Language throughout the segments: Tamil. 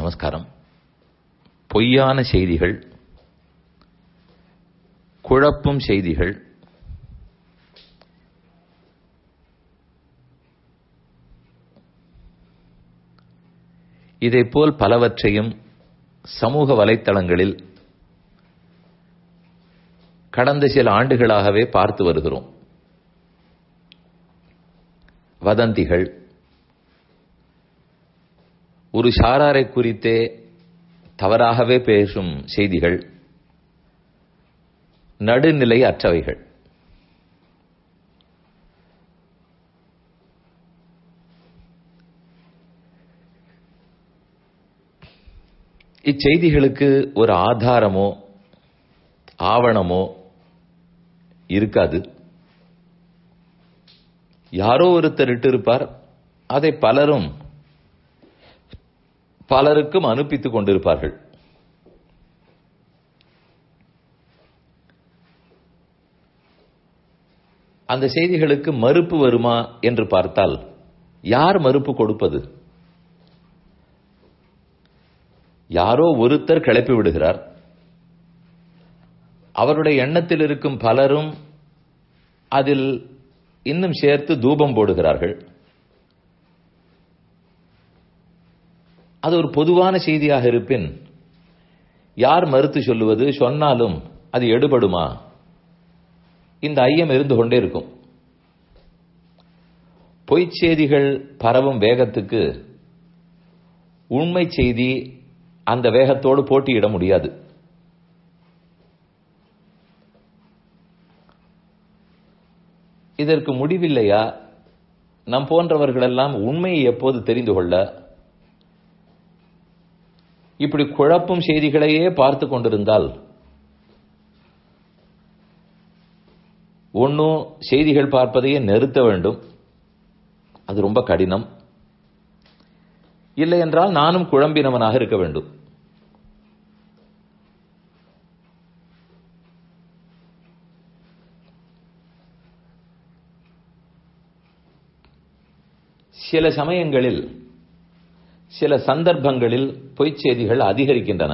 நமஸ்காரம் பொய்யான செய்திகள் குழப்பும் செய்திகள் இதைப்போல் பலவற்றையும் சமூக வலைத்தளங்களில் கடந்த சில ஆண்டுகளாகவே பார்த்து வருகிறோம் வதந்திகள் ஒரு சாராரை குறித்தே தவறாகவே பேசும் செய்திகள் நடுநிலை அற்றவைகள் இச்செய்திகளுக்கு ஒரு ஆதாரமோ ஆவணமோ இருக்காது யாரோ ஒருத்தர் இட்டிருப்பார் அதை பலரும் பலருக்கும் அனுப்பித்துக் கொண்டிருப்பார்கள் அந்த செய்திகளுக்கு மறுப்பு வருமா என்று பார்த்தால் யார் மறுப்பு கொடுப்பது யாரோ ஒருத்தர் கிளப்பி விடுகிறார் அவருடைய எண்ணத்தில் இருக்கும் பலரும் அதில் இன்னும் சேர்த்து தூபம் போடுகிறார்கள் அது ஒரு பொதுவான செய்தியாக இருப்பின் யார் மறுத்து சொல்லுவது சொன்னாலும் அது எடுபடுமா இந்த ஐயம் இருந்து கொண்டே இருக்கும் பொய்ச் செய்திகள் பரவும் வேகத்துக்கு உண்மை செய்தி அந்த வேகத்தோடு போட்டியிட முடியாது இதற்கு முடிவில்லையா நம் போன்றவர்களெல்லாம் உண்மையை எப்போது தெரிந்து கொள்ள இப்படி குழப்பும் செய்திகளையே பார்த்து கொண்டிருந்தால் ஒன்னும் செய்திகள் பார்ப்பதையே நிறுத்த வேண்டும் அது ரொம்ப கடினம் இல்லை என்றால் நானும் குழம்பினவனாக இருக்க வேண்டும் சில சமயங்களில் சில சந்தர்ப்பங்களில் பொய்ச் செய்திகள் அதிகரிக்கின்றன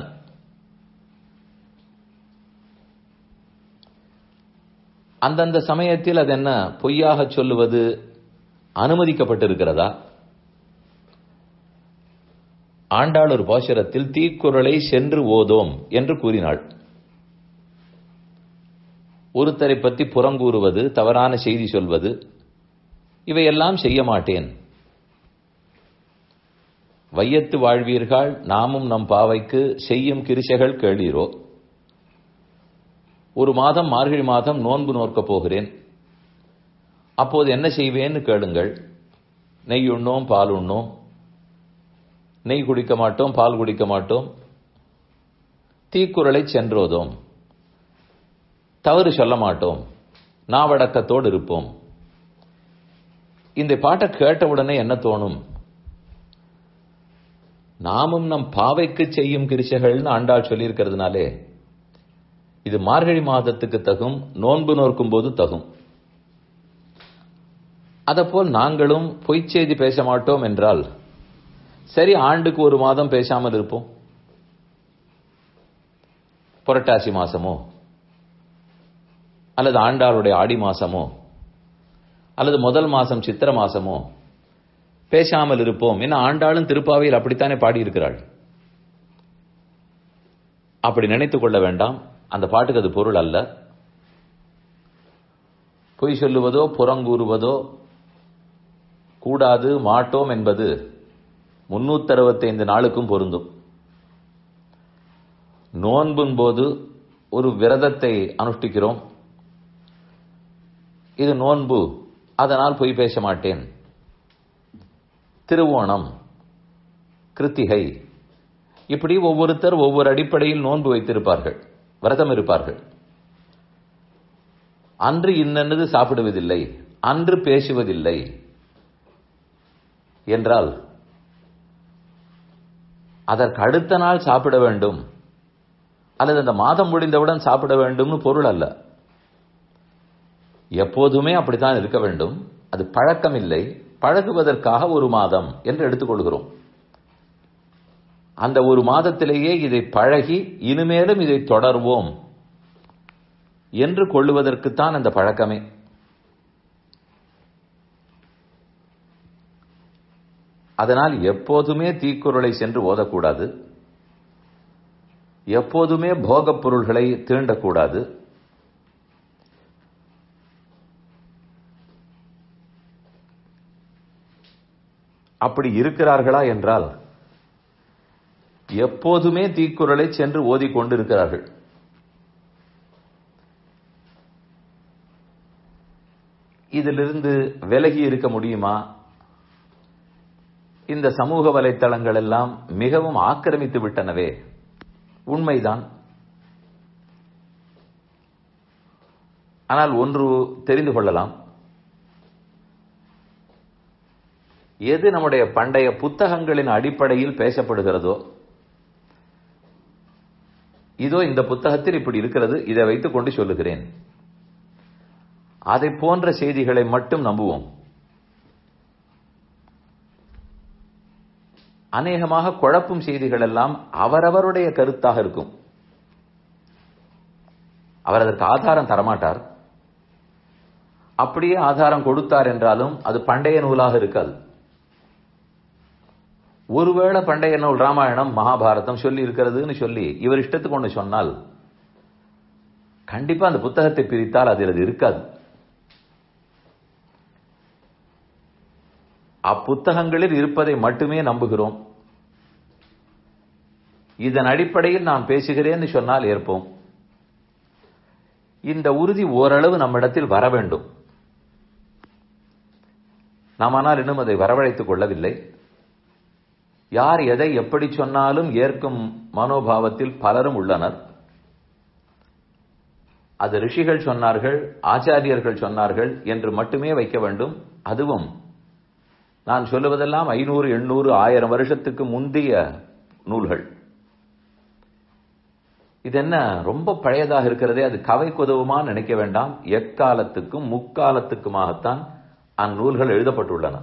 அந்தந்த சமயத்தில் அது என்ன பொய்யாக சொல்லுவது அனுமதிக்கப்பட்டிருக்கிறதா ஆண்டாள் ஒரு பாசுரத்தில் தீக்குறளை சென்று ஓதோம் என்று கூறினாள் ஒருத்தரை பற்றி புறங்கூறுவது தவறான செய்தி சொல்வது இவையெல்லாம் செய்ய மாட்டேன் வையத்து வாழ்வீர்கள் நாமும் நம் பாவைக்கு செய்யும் கிரிசைகள் கேளீரோ ஒரு மாதம் மார்கழி மாதம் நோன்பு நோக்கப் போகிறேன் அப்போது என்ன செய்வேன்னு கேளுங்கள் நெய் உண்ணோம் பால் உண்ணோம் நெய் குடிக்க மாட்டோம் பால் குடிக்க மாட்டோம் தீக்குறளை சென்றோதோம் தவறு சொல்ல மாட்டோம் நாவடக்கத்தோடு இருப்போம் இந்த பாட்டை கேட்டவுடனே என்ன தோணும் நாமும் நம் பாவைக்கு செய்யும் கிரிசைகள்னு ஆண்டாள் சொல்லியிருக்கிறதுனாலே இது மார்கழி மாதத்துக்கு தகும் நோன்பு நோக்கும் போது தகும் அதப்போல் நாங்களும் பொய்ச் செய்தி பேச மாட்டோம் என்றால் சரி ஆண்டுக்கு ஒரு மாதம் பேசாமல் இருப்போம் புரட்டாசி மாசமோ அல்லது ஆண்டாளுடைய ஆடி மாசமோ அல்லது முதல் மாசம் சித்திர மாசமோ பேசாமல் இருப்போம் என ஆண்டாளும் திருப்பாவையில் அப்படித்தானே பாடியிருக்கிறாள் அப்படி நினைத்துக் கொள்ள வேண்டாம் அந்த பாட்டுக்கு அது பொருள் அல்ல பொய் சொல்லுவதோ புறங்கூறுவதோ கூடாது மாட்டோம் என்பது முன்னூத்தி அறுபத்தைந்து நாளுக்கும் பொருந்தும் நோன்பின் போது ஒரு விரதத்தை அனுஷ்டிக்கிறோம் இது நோன்பு அதனால் பொய் பேச மாட்டேன் திருவோணம் கிருத்திகை இப்படி ஒவ்வொருத்தர் ஒவ்வொரு அடிப்படையில் நோன்பு வைத்திருப்பார்கள் விரதம் இருப்பார்கள் அன்று இன்னென்னது சாப்பிடுவதில்லை அன்று பேசுவதில்லை என்றால் அதற்கு அடுத்த நாள் சாப்பிட வேண்டும் அல்லது அந்த மாதம் முடிந்தவுடன் சாப்பிட வேண்டும்னு பொருள் அல்ல எப்போதுமே அப்படித்தான் இருக்க வேண்டும் அது பழக்கம் இல்லை பழகுவதற்காக ஒரு மாதம் என்று எடுத்துக்கொள்கிறோம் அந்த ஒரு மாதத்திலேயே இதை பழகி இனிமேலும் இதை தொடர்வோம் என்று கொள்ளுவதற்குத்தான் அந்த பழக்கமே அதனால் எப்போதுமே தீக்குறளை சென்று ஓதக்கூடாது எப்போதுமே போகப் பொருள்களை தீண்டக்கூடாது அப்படி இருக்கிறார்களா என்றால் எப்போதுமே தீக்குறளை சென்று ஓதிக்கொண்டிருக்கிறார்கள் இதிலிருந்து விலகி இருக்க முடியுமா இந்த சமூக வலைத்தளங்கள் எல்லாம் மிகவும் ஆக்கிரமித்து விட்டனவே உண்மைதான் ஆனால் ஒன்று தெரிந்து கொள்ளலாம் எது நம்முடைய பண்டைய புத்தகங்களின் அடிப்படையில் பேசப்படுகிறதோ இதோ இந்த புத்தகத்தில் இப்படி இருக்கிறது இதை வைத்துக் கொண்டு சொல்லுகிறேன் அதை போன்ற செய்திகளை மட்டும் நம்புவோம் அநேகமாக குழப்பும் செய்திகள் எல்லாம் அவரவருடைய கருத்தாக இருக்கும் அவர் அதற்கு ஆதாரம் தரமாட்டார் அப்படியே ஆதாரம் கொடுத்தார் என்றாலும் அது பண்டைய நூலாக இருக்காது ஒருவேளை பண்டைய நூல் ராமாயணம் மகாபாரதம் சொல்லி இருக்கிறதுன்னு சொல்லி இவர் இஷ்டத்துக்கு ஒன்று சொன்னால் கண்டிப்பா அந்த புத்தகத்தை பிரித்தால் அதில் அது இருக்காது அப்புத்தகங்களில் இருப்பதை மட்டுமே நம்புகிறோம் இதன் அடிப்படையில் நான் பேசுகிறேன்னு சொன்னால் ஏற்போம் இந்த உறுதி ஓரளவு நம்மிடத்தில் வர வேண்டும் நாம் ஆனால் இன்னும் அதை வரவழைத்துக் கொள்ளவில்லை யார் எதை எப்படி சொன்னாலும் ஏற்கும் மனோபாவத்தில் பலரும் உள்ளனர் அது ரிஷிகள் சொன்னார்கள் ஆச்சாரியர்கள் சொன்னார்கள் என்று மட்டுமே வைக்க வேண்டும் அதுவும் நான் சொல்லுவதெல்லாம் ஐநூறு எண்ணூறு ஆயிரம் வருஷத்துக்கு முந்தைய நூல்கள் இது என்ன ரொம்ப பழையதாக இருக்கிறதே அது கவைக்கு உதவுமா நினைக்க வேண்டாம் எக்காலத்துக்கும் முக்காலத்துக்குமாகத்தான் அந்நூல்கள் எழுதப்பட்டுள்ளன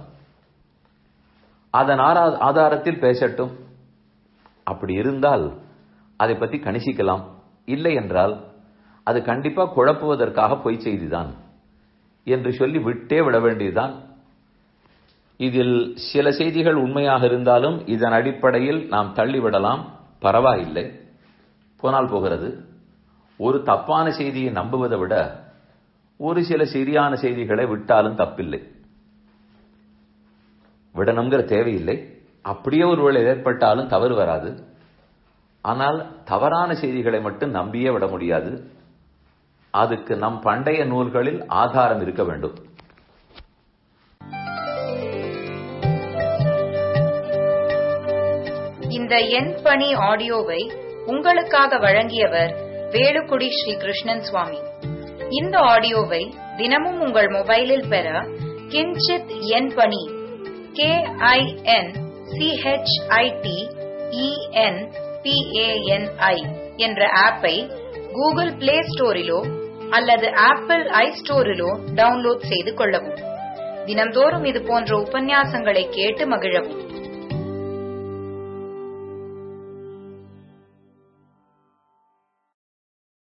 அதன் ஆதாரத்தில் பேசட்டும் அப்படி இருந்தால் அதை பற்றி கணிசிக்கலாம் இல்லை என்றால் அது கண்டிப்பா குழப்புவதற்காக பொய் செய்திதான் என்று சொல்லி விட்டே விட வேண்டியதுதான் இதில் சில செய்திகள் உண்மையாக இருந்தாலும் இதன் அடிப்படையில் நாம் தள்ளிவிடலாம் பரவாயில்லை போனால் போகிறது ஒரு தப்பான செய்தியை நம்புவதை விட ஒரு சில சரியான செய்திகளை விட்டாலும் தப்பில்லை விடணுங்கிற தேவையில்லை அப்படியே ஒருவேளை ஏற்பட்டாலும் தவறு வராது ஆனால் தவறான செய்திகளை மட்டும் நம்பியே விட முடியாது அதுக்கு நம் பண்டைய நூல்களில் ஆதாரம் இருக்க வேண்டும் இந்த எண் பணி ஆடியோவை உங்களுக்காக வழங்கியவர் வேலுக்குடி ஸ்ரீ கிருஷ்ணன் சுவாமி இந்த ஆடியோவை தினமும் உங்கள் மொபைலில் பெற கிஞ்சித் எண் பணி கே ஐ என் சிஹெச்ஐடி இஎன் பிஏஎன்ஐ என்ற ஆப்பை கூகுள் பிளே ஸ்டோரிலோ அல்லது ஆப்பிள் ஐ ஸ்டோரிலோ டவுன்லோட் செய்து கொள்ளவும் தினம்தோறும் இது போன்ற உபன்யாசங்களை கேட்டு மகிழவும்